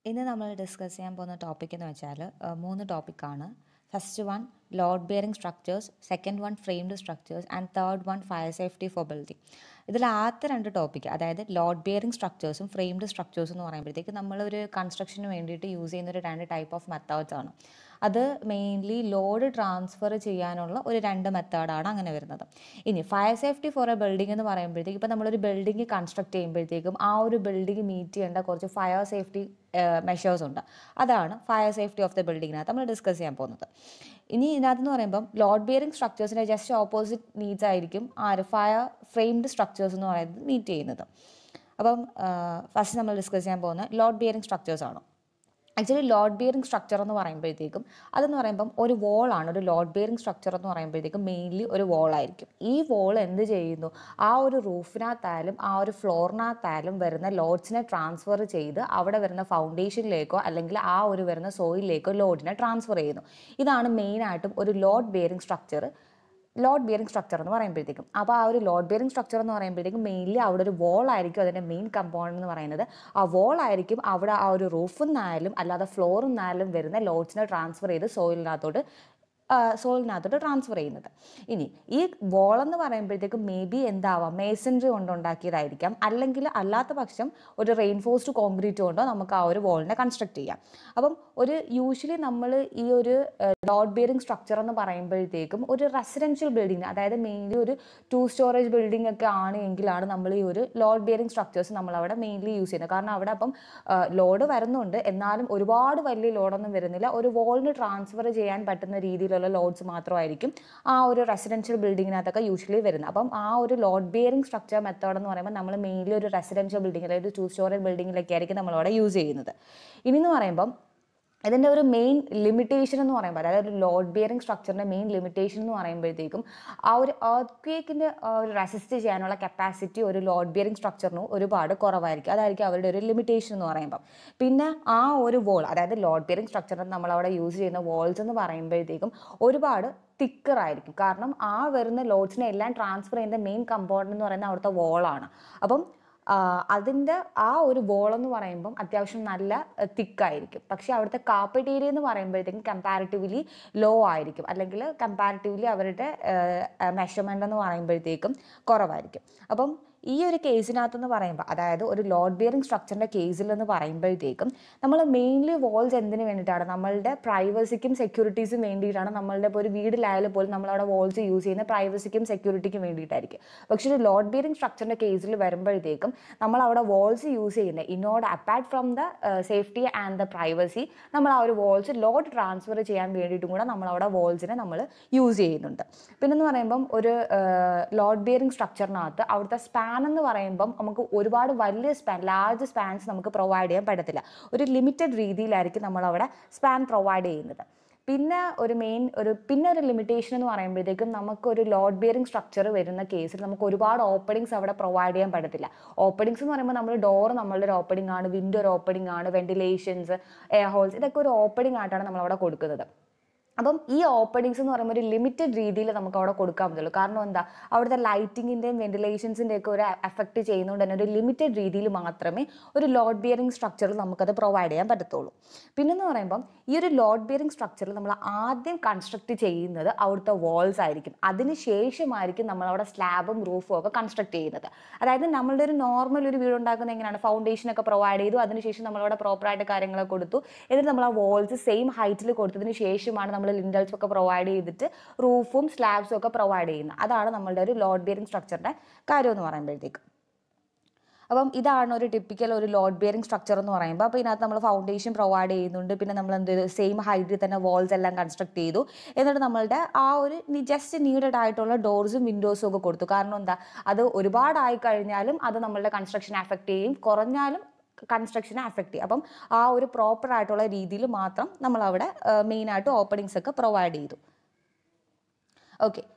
ഇന്ന് നമ്മൾ ഡിസ്കസ് ചെയ്യാൻ പോകുന്ന ടോപ്പിക് എന്ന് വെച്ചാൽ മൂന്ന് ടോപ്പിക്കാണ് first one load bearing structures second one framed structures and third one fire safety for building ഇതിൽ ആദ്യത്തെ രണ്ട് ടോപ്പിക്ക് അതായത് ലോഡ് ബിയറിംഗ് സ്ട്രക്ചേഴ്സും ഫ്രെയിംഡ് സ്ട്രക്ചേഴ്സും എന്ന് പറയുമ്പോഴത്തേക്ക് നമ്മളൊരു കൺസ്ട്രക്ഷന് വേണ്ടിയിട്ട് യൂസ് ചെയ്യുന്ന ഒരു രണ്ട് ടൈപ്പ് ഓഫ് മെത്തേഡ്സ് ആണ് അത് മെയിൻലി ലോഡ് ട്രാൻസ്ഫർ ചെയ്യാനുള്ള ഒരു രണ്ട് മെത്തേഡാണ് അങ്ങനെ വരുന്നത് ഇനി fire safety for a building എന്ന് പറയുമ്പോഴത്തേക്ക് ഇപ്പോൾ നമ്മളൊരു ബിൽഡിംഗ് കൺസ്ട്രക്ട് ചെയ്യുമ്പോഴത്തേക്കും ആ ഒരു ബിൽഡിംഗ് മീറ്റ് ചെയ്യേണ്ട കുറച്ച് ഫയർ സേഫ്റ്റി മെഷേഴ്സ് ഉണ്ട് അതാണ് ഫയർ സേഫ്റ്റി ഓഫ് ദ ബിൽഡിങ്ങിനകത്ത് നമ്മൾ ഡിസ്കസ് ചെയ്യാൻ പോകുന്നത് ഇനി ഇതിനകത്ത് പറയുമ്പം ലോഡ് ബിയറിംഗ് സ്ട്രക്ചേഴ്സിൻ്റെ ജസ്റ്റ് ഓപ്പോസിറ്റ് നീഡ്സ് ആയിരിക്കും ആര് ഫയർ ഫ്രെയിംഡ് സ്ട്രക്ചേഴ്സ് എന്ന് പറയുന്നത് മീറ്റ് ചെയ്യുന്നത് അപ്പം ഫസ്റ്റ് നമ്മൾ ഡിസ്കസ് ചെയ്യാൻ പോകുന്ന ലോഡ് ബിയറിംഗ് സ്ട്രക്ചേഴ്സ് ആണ് ആക്ച്വലി ലോഡ് ബിയറിംഗ് സ്ട്രക്ചർ എന്ന് പറയുമ്പോഴത്തേക്കും അതെന്ന് പറയുമ്പം ഒരു വോളാണ് ഒരു ലോഡ് ബിയറിംഗ് സ്ട്രക്ചർ എന്ന് പറയുമ്പോഴത്തേക്കും മെയിൻലി ഒരു വോളായിരിക്കും ഈ വോൾ എന്ത് ചെയ്യുന്നു ആ ഒരു റൂഫിനകത്തായാലും ആ ഒരു ഫ്ലോറിനകത്തായാലും വരുന്ന ലോഡ്സിനെ ട്രാൻസ്ഫർ ചെയ്ത് അവിടെ വരുന്ന ഫൗണ്ടേഷനിലേക്കോ അല്ലെങ്കിൽ ആ ഒരു വരുന്ന സോയിലിലേക്കോ ലോഡിനെ ട്രാൻസ്ഫർ ചെയ്യുന്നു ഇതാണ് മെയിനായിട്ടും ഒരു load bearing structure load bearing structure എന്ന് പറയുമ്പോഴത്തേക്കും അപ്പോൾ ആ ഒരു ലോഡ് ബിയറിംഗ് സ്ട്രക്ചർ എന്ന് പറയുമ്പോഴത്തേക്കും മെയിൻലി അവിടെ ഒരു വോൾ ആയിരിക്കും അതിൻ്റെ മെയിൻ കമ്പോണൻ്റ് എന്ന് പറയുന്നത് ആ വോൾ ആയിരിക്കും അവിടെ ആ ഒരു റൂഫിൽ നിന്നായാലും അല്ലാതെ ഫ്ലോറിൽ നിന്നായാലും വരുന്ന ലോഡ്സിനെ ട്രാൻസ്ഫർ ചെയ്ത് സോയിലിനകത്തോട്ട് സോളിനകത്തോട്ട് ട്രാൻസ്ഫർ ചെയ്യുന്നത് ഇനി ഈ വോൾ എന്ന് പറയുമ്പോഴത്തേക്കും മേ ബി എന്താവാം മേസൻറി കൊണ്ട് ഉണ്ടാക്കിയതായിരിക്കാം അല്ലെങ്കിൽ അല്ലാത്ത പക്ഷം ഒരു റെയിൻഫോഴ്സ്ഡ് കോൺക്രീറ്റ് കൊണ്ടോ നമുക്ക് ആ ഒരു വോളിനെ കൺസ്ട്രക്ട് ചെയ്യാം അപ്പം ഒരു യൂഷ്വലി നമ്മൾ ഈ ഒരു ലോഡ് ബിയറിംഗ് സ്ട്രക്ചർ എന്ന് പറയുമ്പോഴത്തേക്കും ഒരു റെസിഡൻഷ്യൽ ബിൽഡിംഗ് അതായത് മെയിൻലി ഒരു ടു സ്റ്റോറേജ് ബിൽഡിംഗ് ഒക്കെ ആണ് എങ്കിലാണ് നമ്മൾ ഈ ഒരു ലോഡ് ബിയറിംഗ് സ്ട്രക്ചേഴ്സ് നമ്മൾ അവിടെ മെയിൻലി യൂസ് ചെയ്യുന്നത് കാരണം അവിടെ അപ്പം ലോഡ് വരുന്നുണ്ട് എന്നാലും ഒരുപാട് വലിയ ലോഡൊന്നും വരുന്നില്ല ഒരു വോളിന് ട്രാൻസ്ഫർ ചെയ്യാൻ പറ്റുന്ന രീതിയിലുള്ള ലോഡ്സ് മാത്രമായിരിക്കും ആ ഒരു റെസിഡൻഷ്യൽ ബിൽഡിങ്ങിനകത്തൊക്കെ യൂഷ്വലി വരുന്നത് അപ്പം ആ ഒരു ലോഡ് ബിയറിംഗ് സ്ട്രക്ചർ മെത്തേഡ് എന്ന് പറയുമ്പോൾ നമ്മൾ മെയിൻലി ഒരു റെസിഡൻഷ്യൽ ബിൽഡിംഗ് അതായത് ടു സ്റ്റോറേജ് ബിൽഡിങ്ങിലൊക്കെ ആയിരിക്കും നമ്മളവിടെ യൂസ് ചെയ്യുന്നത് ഇനി എന്ന് പറയുമ്പം ഇതിൻ്റെ ഒരു മെയിൻ ലിമിറ്റേഷൻ എന്ന് പറയുമ്പോൾ അതായത് ഒരു ലോഡ് ബിയറിംഗ് സ്ട്രക്ചറിൻ്റെ മെയിൻ ലിമിറ്റേഷൻ എന്ന് പറയുമ്പോഴത്തേക്കും ആ ഒരു എർത്ത് ഒരു റെസിസ്റ്റ് ചെയ്യാനുള്ള കപ്പാസിറ്റി ഒരു ലോഡ് ബിയറിംഗ് സ്ട്രക്ചറിന് ഒരുപാട് കുറവായിരിക്കും അതായിരിക്കും അവരുടെ ഒരു ലിമിറ്റേഷൻ എന്ന് പറയുമ്പം പിന്നെ ആ ഒരു വോൾ അതായത് ലോഡ് ബിയറിംഗ് സ്ട്രക്ചറിന് നമ്മൾ അവിടെ യൂസ് ചെയ്യുന്ന വോൾസ് എന്ന് പറയുമ്പോഴത്തേക്കും ഒരുപാട് തിക്കർ ആയിരിക്കും കാരണം ആ വരുന്ന ലോഡ്സിനെ എല്ലാം ട്രാൻസ്ഫർ ചെയ്യുന്ന മെയിൻ കമ്പോണൻ്റ് എന്ന് പറയുന്നത് അവിടുത്തെ വോളാണ് അപ്പം അതിൻ്റെ ആ ഒരു വോൾ എന്ന് പറയുമ്പം അത്യാവശ്യം നല്ല തിക്കായിരിക്കും പക്ഷേ അവിടുത്തെ കാപ്പറ്റ് ഏരിയ എന്ന് പറയുമ്പോഴത്തേക്കും കമ്പാരിറ്റീവ്ലി ലോ ആയിരിക്കും അല്ലെങ്കിൽ കമ്പാരിറ്റീവ്ലി അവരുടെ മെഷർമെൻ്റ് എന്ന് പറയുമ്പോഴത്തേക്കും കുറവായിരിക്കും അപ്പം ഈ ഒരു കേസിനകത്തെന്ന് പറയുമ്പോൾ അതായത് ഒരു ലോഡ് ബിയറിംഗ് സ്ട്രക്ചറിൻ്റെ കേസിൽ എന്ന് പറയുമ്പോഴത്തേക്കും നമ്മൾ മെയിൻലി വോൾസ് എന്തിനു വേണ്ടിയിട്ടാണ് നമ്മളുടെ പ്രൈവസിക്കും സെക്യൂരിറ്റീസും വേണ്ടിയിട്ടാണ് നമ്മളുടെ ഇപ്പോൾ ഒരു വീടിലായാലും പോലും നമ്മളവിടെ വോൾസ് യൂസ് ചെയ്യുന്ന പ്രൈവസിക്കും സെക്യൂരിറ്റിക്കും വേണ്ടിയിട്ടായിരിക്കും പക്ഷേ ഒരു ലോഡ് ബിയറിംഗ് സ്ട്രക്ചറിൻ്റെ കേസിൽ വരുമ്പോഴത്തേക്കും നമ്മൾ അവിടെ വോൾസ് യൂസ് ചെയ്യുന്നത് ഇന്നോട് apart from the safety and the privacy നമ്മൾ ആ ഒരു വോൾസ് ലോഡ് ട്രാൻസ്ഫർ ചെയ്യാൻ വേണ്ടിയിട്ടും കൂടെ നമ്മൾ അവിടെ വോൾസിനെ നമ്മൾ യൂസ് ചെയ്യുന്നുണ്ട് പിന്നെന്ന് പറയുമ്പം ഒരു ലോഡ് ബിയറിംഗ് സ്ട്രക്ചറിനകത്ത് അവിടുത്തെ സ്പാൻ എന്ന് പറയുമ്പം നമുക്ക് ഒരുപാട് വലിയ സ്പാൻ ലാർജ് സ്പാൻസ് നമുക്ക് പ്രൊവൈഡ് ചെയ്യാൻ പറ്റത്തില്ല ഒരു ലിമിറ്റഡ് രീതിയിലായിരിക്കും നമ്മൾ അവിടെ സ്പാൻ പ്രൊവൈഡ് ചെയ്യുന്നത് പിന്നെ ഒരു മെയിൻ ഒരു പിന്നെ ഒരു ലിമിറ്റേഷൻ എന്ന് പറയുമ്പോഴത്തേക്കും നമുക്ക് ഒരു ലോഡ് ബിയറിംഗ് സ്ട്രക്ചർ വരുന്ന കേസിൽ നമുക്ക് ഒരുപാട് ഓപ്പണിങ്സ് അവിടെ പ്രൊവൈഡ് ചെയ്യാൻ പറ്റത്തില്ല ഓപ്പണിങ്സ് എന്ന് പറയുമ്പോൾ നമ്മൾ ഡോർ നമ്മളുടെ ഒരു ഓപ്പണിംഗ് ആണ് വിൻഡോ ഒരു ഓപ്പണിംഗ് ആണ് വെന്റിലേഷൻസ് എയർ ഹോൾസ് ഇതൊക്കെ ഒരു ഓപ്പണിംഗ് ആയിട്ടാണ് നമ്മൾ അവിടെ കൊടുക്കുന്നത് അപ്പം ഈ ഓപ്പണിങ്സ് എന്ന് പറയുമ്പോൾ ഒരു ലിമിറ്റഡ് രീതിയിൽ നമുക്ക് അവിടെ കൊടുക്കാൻ പറ്റുള്ളൂ കാരണം എന്താ അവിടുത്തെ ലൈറ്റിങ്ങിൻ്റെയും വെന്റിലേഷൻസിൻ്റെ ഒക്കെ ഒരു എഫക്റ്റ് ചെയ്യുന്നതുകൊണ്ട് തന്നെ ഒരു ലിമിറ്റഡ് രീതിയിൽ മാത്രമേ ഒരു ലോഡ് ബിയറിംഗ് സ്ട്രക്ചറിൽ നമുക്കത് പ്രൊവൈഡ് ചെയ്യാൻ പറ്റത്തുള്ളൂ പിന്നെന്ന് പറയുമ്പം ഈ ഒരു ലോഡ് ബിയറിംഗ് സ്ട്രക്ചറിൽ നമ്മൾ ആദ്യം കൺസ്ട്രക്ട് ചെയ്യുന്നത് അവിടുത്തെ വാൾസ് ആയിരിക്കും അതിന് ശേഷമായിരിക്കും നമ്മൾ അവിടെ സ്ലാബും റൂഫും ഒക്കെ കൺസ്ട്രക്ട് ചെയ്യുന്നത് അതായത് നമ്മളുടെ ഒരു നോർമൽ ഒരു വീട് ഉണ്ടാക്കുന്ന എങ്ങനെയാണ് ഫൗണ്ടേഷൻ ഒക്കെ പ്രൊവൈഡ് ചെയ്തു അതിനുശേഷം നമ്മളവിടെ പ്രോപ്പറായിട്ട് കാര്യങ്ങളൊക്കെ കൊടുത്തു എന്നിട്ട് നമ്മൾ ആ വാൾസ് സെയിം ഹൈറ്റിൽ കൊടുത്തതിന് ശേഷമാണ് നമ്മൾ ലിൻഡൽസ് ഒക്കെ പ്രൊവൈഡ് ചെയ്തിട്ട് റൂഫും സ്ലാബ്സും ഒക്കെ പ്രൊവൈഡ് ചെയ്യുന്നത് അതാണ് നമ്മളുടെ ഒരു ലോഡ് ബിയറിംഗ് സ്ട്രക്ചറിൻ്റെ കാര്യം എന്ന് പറയുമ്പോഴത്തേക്ക് അപ്പം ഇതാണ് ഒരു ടിപ്പിക്കൽ ഒരു ലോഡ് ബിയറിംഗ് സ്ട്രക്ചർ എന്ന് പറയുമ്പോൾ അപ്പോൾ ഇതിനകത്ത് നമ്മൾ ഫൗണ്ടേഷൻ പ്രൊവൈഡ് ചെയ്യുന്നുണ്ട് പിന്നെ നമ്മൾ എന്ത് സെയിം ഹൈറ്റിൽ തന്നെ വാൾസ് എല്ലാം കൺസ്ട്രക്ട് ചെയ്തു എന്നിട്ട് നമ്മളുടെ ആ ഒരു ജസ്റ്റ് നീഡഡ് ആയിട്ടുള്ള ഡോർസും വിൻഡോസും ഒക്കെ കൊടുത്തു കാരണം എന്താ അത് ഒരുപാടായി കഴിഞ്ഞാലും അത് നമ്മളുടെ കൺസ്ട്രക്ഷൻ എഫക്റ്റ് ചെയ്യും കുറഞ്ഞാലും കൺസ്ട്രക്ഷനെ അഫക്റ്റ് ചെയ്യും അപ്പം ആ ഒരു പ്രോപ്പർ ആയിട്ടുള്ള രീതിയിൽ മാത്രം നമ്മൾ അവിടെ മെയിനായിട്ട് ഓപ്പണിങ്സ് ഒക്കെ പ്രൊവൈഡ് ചെയ്തു ഓക്കെ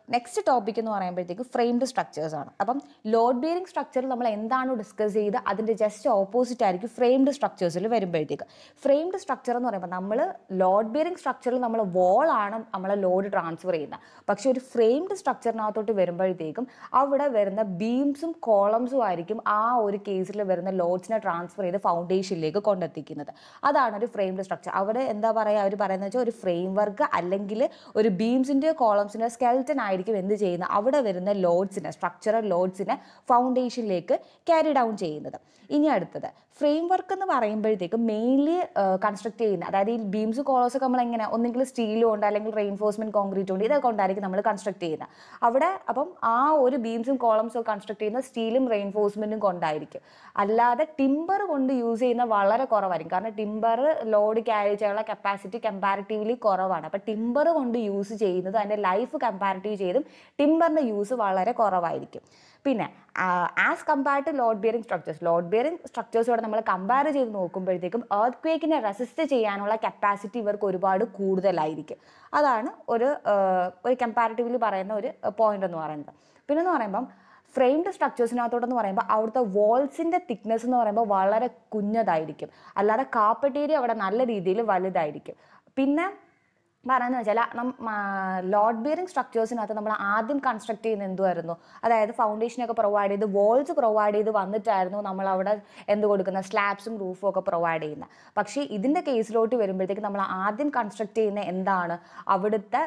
നെക്സ്റ്റ് ടോപ്പിക് എന്ന് പറയുമ്പോഴത്തേക്ക് ഫ്രെയിംഡ് സ്ട്രക്ചേഴ്സ് ആണ് അപ്പം ലോഡ് ബിയറിംഗ് സ്ട്രക്ചർ നമ്മൾ എന്താണോ ഡിസ്കസ് ചെയ്ത് അതിൻ്റെ ജസ്റ്റ് ഓപ്പോസിറ്റ് ആയിരിക്കും ഫ്രെയിംഡ് സ്ട്രക്ചേഴ്സിൽ വരുമ്പോഴത്തേക്ക് ഫ്രെയിംഡ് സ്ട്രക്ചർ എന്ന് പറയുമ്പോൾ നമ്മൾ ലോഡ് ബിയറിംഗ് സ്ട്രക്ചറിൽ നമ്മൾ wall ആണ് നമ്മളെ ലോഡ് ട്രാൻസ്ഫർ ചെയ്യുന്നത് പക്ഷേ ഒരു ഫ്രെയിംഡ് സ്ട്രക്ചറിനകത്തോട്ട് വരുമ്പോഴത്തേക്കും അവിടെ വരുന്ന ബീംസും കോളംസും ആയിരിക്കും ആ ഒരു കേസിൽ വരുന്ന ലോഡ്സിനെ ട്രാൻസ്ഫർ ചെയ്ത് ഫൗണ്ടേഷനിലേക്ക് കൊണ്ടെത്തിക്കുന്നത് അതാണ് ഒരു ഫ്രെയിംഡ് സ്ട്രക്ചർ അവിടെ എന്താ പറയുക അവർ പറയുന്നത് വെച്ചാൽ ഒരു ഫ്രെയിം വർക്ക് അല്ലെങ്കിൽ ഒരു ബീംസിൻ്റെ കോളംസിൻ്റെ സ്കെൽറ്റൻ ആയിരിക്കും എന്ത് ചെയ്യുന്നത് അവിടെ വരുന്ന ലോഡ്സിനെ സ്ട്രക്ചറൽ ലോഡ്സിനെ ഫൗണ്ടേഷനിലേക്ക് ക്യാരി ഡൗൺ ചെയ്യുന്നത് ഇനി അടുത്തത് ഫ്രെയിം വർക്ക് എന്ന് പറയുമ്പോഴത്തേക്ക് മെയിൻലി കൺസ്ട്രക്ട് ചെയ്യുന്ന അതായത് ഈ ബീംസ് കോളേഴ്സ് ഒക്കെ നമ്മൾ എങ്ങനെ ഒന്നെങ്കിൽ സ്റ്റീൽ കൊണ്ട് അല്ലെങ്കിൽ റെയിൻഫോഴ്സ്മെന്റ് കോൺക്രീറ്റ് കൊണ്ട് ഇതൊക്കെ കൊണ്ടായിരിക്കും നമ്മൾ കൺസ്ട്രക്ട് ചെയ്യുന്നത് അവിടെ അപ്പം ആ ഒരു ബീംസും കോളംസും കൺസ്ട്രക്ട് ചെയ്യുന്ന സ്റ്റീലും റെയിൻഫോഴ്സ്മെന്റും കൊണ്ടായിരിക്കും അല്ലാതെ ടിമ്പർ കൊണ്ട് യൂസ് ചെയ്യുന്ന വളരെ കുറവായിരിക്കും കാരണം ടിമ്പർ ലോഡ് ക്യാരി ചെയ്യാനുള്ള കപ്പാസിറ്റി കമ്പാരിറ്റീവ്ലി കുറവാണ് അപ്പം ടിമ്പർ കൊണ്ട് യൂസ് ചെയ്യുന്നത് അതിൻ്റെ ലൈഫ് കമ്പാരിറ്റീവ് ചെയ്തും ടിമ്പറിൻ്റെ യൂസ് വളരെ കുറവായിരിക്കും പിന്നെ as compared to load bearing structures load bearing സ്ട്രക്ചേഴ്സോടെ നമ്മൾ കമ്പയർ ചെയ്ത് നോക്കുമ്പോഴത്തേക്കും എർത്ത് ക്വേക്കിനെ റെസിസ്റ്റ് ചെയ്യാനുള്ള കപ്പാസിറ്റി ഇവർക്ക് ഒരുപാട് കൂടുതലായിരിക്കും അതാണ് ഒരു ആ, ഒരു കമ്പാരിറ്റീവ്ലി പറയുന്ന ഒരു പോയിന്റ് എന്ന് പറയുന്നത് പിന്നെ എന്ന് പറയുമ്പം ഫ്രെയിംഡ് സ്ട്രക്ചേഴ്സിനകത്തോട്ടെന്ന് പറയുമ്പോൾ അവിടുത്തെ വാൾസിൻ്റെ തിക്നെസ് എന്ന് പറയുമ്പോൾ വളരെ കുഞ്ഞതായിരിക്കും അല്ലാതെ കാപ്പറ്റേരിയ അവിടെ നല്ല രീതിയിൽ വലുതായിരിക്കും പിന്നെ പറയുന്നത് വെച്ചാൽ നം ലോഡ് ബിയറിംഗ് സ്ട്രക്ചേഴ്സിനകത്ത് നമ്മൾ ആദ്യം കൺസ്ട്രക്ട് ചെയ്യുന്ന എന്തുമായിരുന്നു അതായത് ഫൗണ്ടേഷനൊക്കെ പ്രൊവൈഡ് ചെയ്ത് വോൾസ് പ്രൊവൈഡ് ചെയ്ത് വന്നിട്ടായിരുന്നു നമ്മൾ അവിടെ എന്ത് കൊടുക്കുന്ന സ്ലാബ്സും റൂഫും ഒക്കെ പ്രൊവൈഡ് ചെയ്യുന്നത് പക്ഷേ ഇതിൻ്റെ കേസിലോട്ട് വരുമ്പോഴത്തേക്ക് നമ്മൾ ആദ്യം കൺസ്ട്രക്ട് ചെയ്യുന്ന എന്താണ് അവിടുത്തെ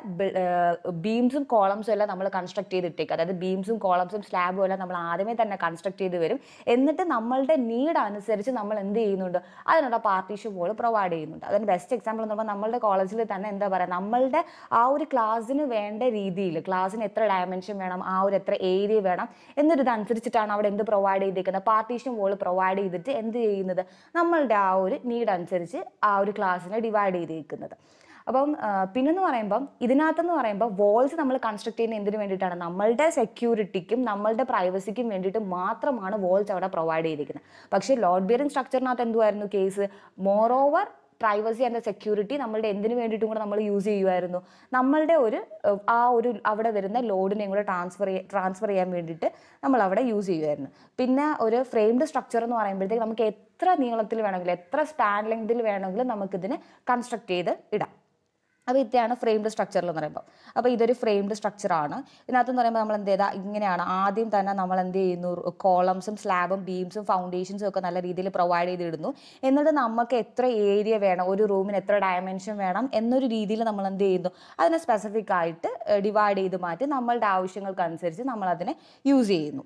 ബീംസും കോളംസും എല്ലാം നമ്മൾ കൺസ്ട്രക്ട് ചെയ്തിട്ടേക്ക് അതായത് ബീംസും കോളംസും സ്ലാബും എല്ലാം നമ്മൾ ആദ്യമേ തന്നെ കൺസ്ട്രക്ട് ചെയ്ത് വരും എന്നിട്ട് നമ്മളുടെ നീഡ് അനുസരിച്ച് നമ്മൾ എന്ത് ചെയ്യുന്നുണ്ട് അതിനുള്ള പാർട്ടീഷൻ വോൾ പ്രൊവൈഡ് ചെയ്യുന്നുണ്ട് അതിന് ബെസ്റ്റ് എക്സാമ്പിൾ എന്ന് പറയുമ്പോൾ നമ്മളുടെ കോളേജിൽ തന്നെ എന്താ പറയുക നമ്മളുടെ ആ ഒരു ക്ലാസ്സിന് വേണ്ട രീതിയിൽ ക്ലാസ്സിന് എത്ര ഡയമെൻഷൻ വേണം ആ ഒരു എത്ര ഏരിയ വേണം എന്നൊരു ഇതനുസരിച്ചിട്ടാണ് അവിടെ എന്ത് പ്രൊവൈഡ് ചെയ്തിരിക്കുന്നത് പാർട്ടീഷൻ വോൾ പ്രൊവൈഡ് ചെയ്തിട്ട് എന്ത് ചെയ്യുന്നത് നമ്മളുടെ ആ ഒരു നീഡ് അനുസരിച്ച് ആ ഒരു ക്ലാസ്സിനെ ഡിവൈഡ് ചെയ്തിരിക്കുന്നത് അപ്പം ആ, പിന്നെന്ന് പറയുമ്പം ഇതിനകത്തെന്ന് പറയുമ്പോൾ വോൾസ് നമ്മൾ കൺസ്ട്രക്ട് ചെയ്യുന്ന എന്തിനു വേണ്ടിയിട്ടാണ് നമ്മളുടെ സെക്യൂരിറ്റിക്കും നമ്മളുടെ പ്രൈവസിക്കും വേണ്ടിയിട്ട് മാത്രമാണ് വോൾസ് അവിടെ പ്രൊവൈഡ് ചെയ്തിരിക്കുന്നത് പക്ഷേ ലോഡ് ബിയറിംഗ് സ്ട്രക്ചറിനകത്ത് എന്തുമായിരുന്നു case moreover privacy and security നമ്മളുടെ എന്തിനു വേണ്ടിയിട്ടും കൂടെ നമ്മൾ യൂസ് ചെയ്യുമായിരുന്നു നമ്മളുടെ ഒരു ഏഹ്, ആ ഒരു അവിടെ വരുന്ന ലോഡിനെയും കൂടെ ട്രാൻസ്ഫർ ട്രാൻസ്ഫർ ചെയ്യാൻ വേണ്ടിയിട്ട് നമ്മൾ അവിടെ യൂസ് ചെയ്യുമായിരുന്നു പിന്നെ ഒരു ഫ്രെയിംഡ് സ്ട്രക്ചർ എന്ന് പറയുമ്പോഴത്തേക്ക് നമുക്ക് എത്ര നീളത്തിൽ വേണമെങ്കിലും എത്ര സ്പാൻ ലെങ്തിൽ വേണമെങ്കിലും നമുക്കിതിനെ കൺസ്ട്രക്ട് ചെയ്ത് ഇടാം അപ്പോൾ ഇത്രയാണ് ഫ്രെയിംഡ് സ്ട്രക്ചറിൽ എന്ന് പറയുമ്പോൾ അപ്പോൾ ഇതൊരു ഫ്രെയിംഡ് സ്ട്രക്ചറാണ് ഇതിനകത്ത് എന്ന് പറയുമ്പോൾ നമ്മൾ എന്ത് ചെയ്താൽ ഇങ്ങനെയാണ് ആദ്യം തന്നെ നമ്മൾ എന്ത് ചെയ്യുന്നു കോളംസും സ്ലാബും ബീംസും ഫൗണ്ടേഷൻസും ഒക്കെ നല്ല രീതിയിൽ പ്രൊവൈഡ് ചെയ്തിടുന്നു എന്നിട്ട് നമുക്ക് എത്ര ഏരിയ വേണം ഒരു റൂമിന് എത്ര ഡയമെൻഷൻ വേണം എന്നൊരു രീതിയിൽ നമ്മൾ എന്ത് ചെയ്യുന്നു അതിനെ സ്പെസിഫിക് ആയിട്ട് ഡിവൈഡ് ചെയ്ത് മാറ്റി നമ്മളുടെ ആവശ്യങ്ങൾക്കനുസരിച്ച് നമ്മൾ അതിനെ യൂസ് ചെയ്യുന്നു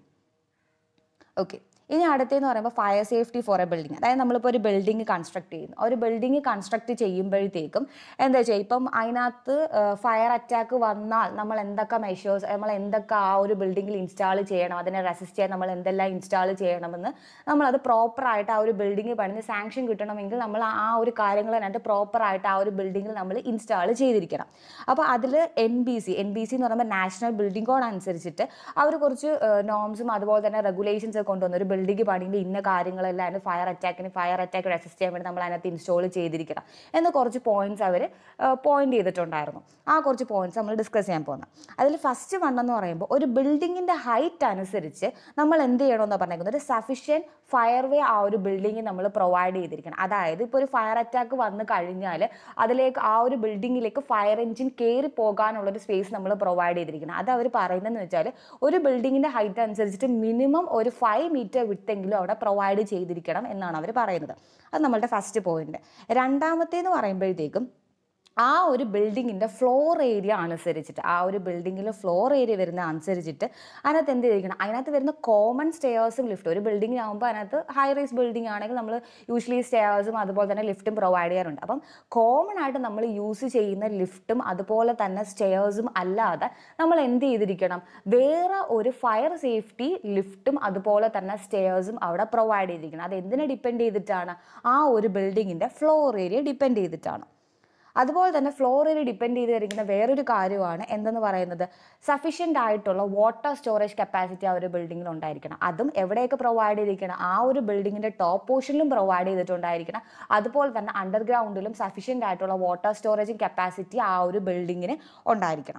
ഓക്കെ ഇനി അടുത്തെന്ന് പറയുമ്പോൾ fire safety for a building അതായത് നമ്മളിപ്പോൾ ഒരു ബിൽഡിംഗ് കൺസ്ട്രക്ട് ചെയ്യുന്നു ആ ഒരു ബിൽഡിംഗ് കൺസ്ട്രക്ട് ചെയ്യുമ്പോഴത്തേക്കും എന്താ ചെയ്യുക ഇപ്പം അതിനകത്ത് ഫയർ അറ്റാക്ക് വന്നാൽ നമ്മൾ എന്തൊക്കെ മെഷേഴ്സ് നമ്മൾ എന്തൊക്കെ ആ ഒരു ബിൽഡിങ്ങിൽ ഇൻസ്റ്റാൾ ചെയ്യണം അതിനെ റെസിസ്റ്റ് ചെയ്യാൻ നമ്മൾ എന്തെല്ലാം ഇൻസ്റ്റാൾ ചെയ്യണമെന്ന് നമ്മളത് പ്രോപ്പറായിട്ട് ആ ഒരു ബിൽഡിംഗ് പണിഞ്ഞ് സാങ്ഷൻ കിട്ടണമെങ്കിൽ നമ്മൾ ആ ഒരു കാര്യങ്ങൾ അതിനകത്ത് പ്രോപ്പറായിട്ട് ആ ഒരു ബിൽഡിങ്ങിൽ നമ്മൾ ഇൻസ്റ്റാൾ ചെയ്തിരിക്കണം അപ്പോൾ അതിൽ N B C N B C എന്ന് പറയുമ്പോൾ നാഷണൽ ബിൽഡിംഗ് കോഡ് അനുസരിച്ചിട്ട് അവർ കുറച്ച് നോംസും അതുപോലെ തന്നെ റെഗുലേഷൻസ് ഒക്കെ കൊണ്ടുവന്നു ഒരു ബിൽഡിംഗ് പണിയുമ്പോൾ ഇന്ന കാര്യങ്ങളെല്ലാം അതിന് ഫയർ അറ്റാക്കിന് ഫയർ അറ്റാക്ക് റെസിസ്റ്റ് ചെയ്യാൻ വേണ്ടി നമ്മൾ അതിനകത്ത് ഇൻസ്റ്റാൾ ചെയ്തിരിക്കണം എന്ന് കുറച്ച് പോയിന്റ്സ് അവർ പോയിന്റ് ചെയ്തിട്ടുണ്ടായിരുന്നു ആ കുറച്ച് പോയിന്റ്സ് നമ്മൾ ഡിസ്കസ് ചെയ്യാൻ പോകുന്നത് അതിൽ ഫസ്റ്റ് വൺ എന്ന് പറയുമ്പോൾ ഒരു ബിൽഡിങ്ങിൻ്റെ ഹൈറ്റ് അനുസരിച്ച് നമ്മൾ എന്ത് ചെയ്യണമെന്ന് പറഞ്ഞേക്കുന്നത് ഒരു സഫീഷ്യൻറ്റ് ഫയർവേ ആ ഒരു ബിൽഡിങ്ങിൽ നമ്മൾ പ്രൊവൈഡ് ചെയ്തിരിക്കണം അതായത് ഇപ്പോൾ ഒരു ഫയർ അറ്റാക്ക് വന്നു കഴിഞ്ഞാൽ അതിലേക്ക് ആ ഒരു ബിൽഡിങ്ങിലേക്ക് ഫയർ എഞ്ചിൻ കയറി പോകാനുള്ളൊരു സ്പേസ് നമ്മൾ പ്രൊവൈഡ് ചെയ്തിരിക്കണം അത് അവർ പറയുന്നതെന്ന് വെച്ചാൽ ഒരു ബിൽഡിങ്ങിൻ്റെ ഹൈറ്റ് അനുസരിച്ചിട്ട് മിനിമം ഒരു ഫൈവ് മീറ്റർ വിട്ടെങ്കിലും അവിടെ പ്രൊവൈഡ് ചെയ്തിരിക്കണം എന്നാണ് അവർ പറയുന്നത് അത് നമ്മളുടെ ഫസ്റ്റ് പോയിന്റ് രണ്ടാമത്തേന്ന് പറയുമ്പോഴത്തേക്കും ആ ഒരു ബിൽഡിങ്ങിൻ്റെ ഫ്ലോർ ഏരിയ അനുസരിച്ചിട്ട് ആ ഒരു ബിൽഡിങ്ങിൽ ഫ്ലോർ ഏരിയ വരുന്ന അനുസരിച്ചിട്ട് അതിനകത്ത് എന്ത് ചെയ്തിരിക്കണം അതിനകത്ത് വരുന്ന കോമൺ സ്റ്റെയേഴ്സും ലിഫ്റ്റ് ഒരു ബിൽഡിംഗ് ആകുമ്പോൾ അതിനകത്ത് ഹൈ റൈസ് ബിൽഡിംഗ് ആണെങ്കിൽ നമ്മൾ യൂഷ്വലി സ്റ്റെയേഴ്സും അതുപോലെ തന്നെ ലിഫ്റ്റും പ്രൊവൈഡ് ചെയ്യാറുണ്ട് അപ്പം കോമൺ ആയിട്ട് നമ്മൾ യൂസ് ചെയ്യുന്ന ലിഫ്റ്റും അതുപോലെ തന്നെ സ്റ്റെയേഴ്സും അല്ലാതെ നമ്മൾ എന്ത് ചെയ്തിരിക്കണം വേറെ ഒരു ഫയർ സേഫ്റ്റി ലിഫ്റ്റും അതുപോലെ തന്നെ സ്റ്റെയേഴ്സും അവിടെ പ്രൊവൈഡ് ചെയ്തിരിക്കണം അത് എന്തിനെ ഡിപ്പെൻഡ് ചെയ്തിട്ടാണ് ആ ഒരു ബിൽഡിങ്ങിൻ്റെ ഫ്ലോർ ഏരിയ ഡിപ്പെൻഡ് ചെയ്തിട്ടാണ് അതുപോലെ തന്നെ ഫ്ലോർ ഏരിയ ഡിപ്പെൻഡ് ചെയ്ത് ഇരിക്കുന്ന വേറൊരു കാര്യമാണ് എന്തെന്ന് പറയുന്നത് സഫീഷ്യൻ്റ് ആയിട്ടുള്ള വാട്ടർ സ്റ്റോറേജ് കപ്പാസിറ്റി ആ ഒരു ബിൽഡിങ്ങിൽ ഉണ്ടായിരിക്കണം അതും എവിടെയൊക്കെ പ്രൊവൈഡ് ചെയ്തിരിക്കണം ആ ഒരു ബിൽഡിങ്ങിൻ്റെ ടോപ്പ് പോർഷനിലും പ്രൊവൈഡ് ചെയ്തിട്ടുണ്ടായിരിക്കണം അതുപോലെ തന്നെ അണ്ടർഗ്രൗണ്ടിലും സഫീഷ്യൻ്റ് ആയിട്ടുള്ള വാട്ടർ സ്റ്റോറേജ് കപ്പാസിറ്റി ആ ഒരു ബിൽഡിങ്ങിന് ഉണ്ടായിരിക്കണം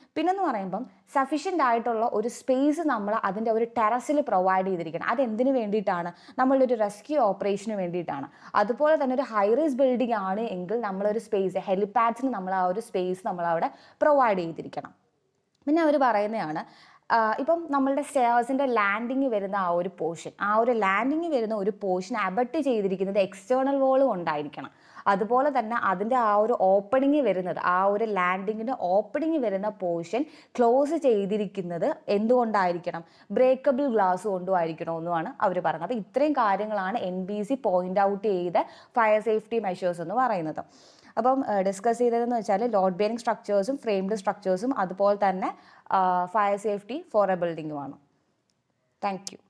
പിന്നെന്ന് പറയുമ്പം സഫീഷ്യൻ്റ് ആയിട്ടുള്ള ഒരു സ്പേസ് നമ്മൾ അതിൻ്റെ ഒരു ടെറസിൽ പ്രൊവൈഡ് ചെയ്തിരിക്കണം അതെന്തിനു വേണ്ടിയിട്ടാണ് നമ്മളുടെ ഒരു റെസ്ക്യൂ ഓപ്പറേഷന് വേണ്ടിയിട്ടാണ് അതുപോലെ തന്നെ ഒരു ഹൈറേസ് ബിൽഡിംഗ് ആണ് എങ്കിൽ നമ്മളൊരു സ്പേസ് ഹെലിപാഡ്സിന് നമ്മൾ ആ ഒരു സ്പേസ് നമ്മൾ അവിടെ പ്രൊവൈഡ് ചെയ്തിരിക്കണം പിന്നെ അവർ പറയുന്നതാണ് ആഹ് ഇപ്പം നമ്മളുടെ സ്റ്റേഴ്സിൻ്റെ ലാൻഡിങ് വരുന്ന ആ ഒരു പോർഷൻ ആ ഒരു ലാൻഡിങ് വരുന്ന ഒരു പോർഷൻ അബട്ട് ചെയ്തിരിക്കുന്നത് എക്സ്റ്റേണൽ വോൾ കൊണ്ടായിരിക്കണം അതുപോലെ തന്നെ അതിൻ്റെ ആ ഒരു ഓപ്പണിങ് വരുന്നത് ആ ഒരു ലാൻഡിങ്ങിൻ്റെ ഓപ്പണിങ് വരുന്ന പോർഷൻ ക്ലോസ് ചെയ്തിരിക്കുന്നത് എന്തുകൊണ്ടായിരിക്കണം ബ്രേക്കബിൾ ഗ്ലാസ് കൊണ്ടും ആയിരിക്കണമെന്നുമാണ് അവർ പറയുന്നത് അപ്പോൾ ഇത്രയും കാര്യങ്ങളാണ് N B C point out ചെയ്ത ഫയർ സേഫ്റ്റി മെഷേഴ്സ് എന്ന് പറയുന്നത് അപ്പം ഡിസ്കസ് ചെയ്തതെന്ന് വെച്ചാൽ ലോഡ് ബെയറിംഗ് സ്ട്രക്ചേഴ്സും ഫ്രെയിംഡ് സ്ട്രക്ചേഴ്സും അതുപോലെ തന്നെ ഫയർ സേഫ്റ്റി ഫോർ എ ബിൽഡിങ്ങുമാണ് താങ്ക് യു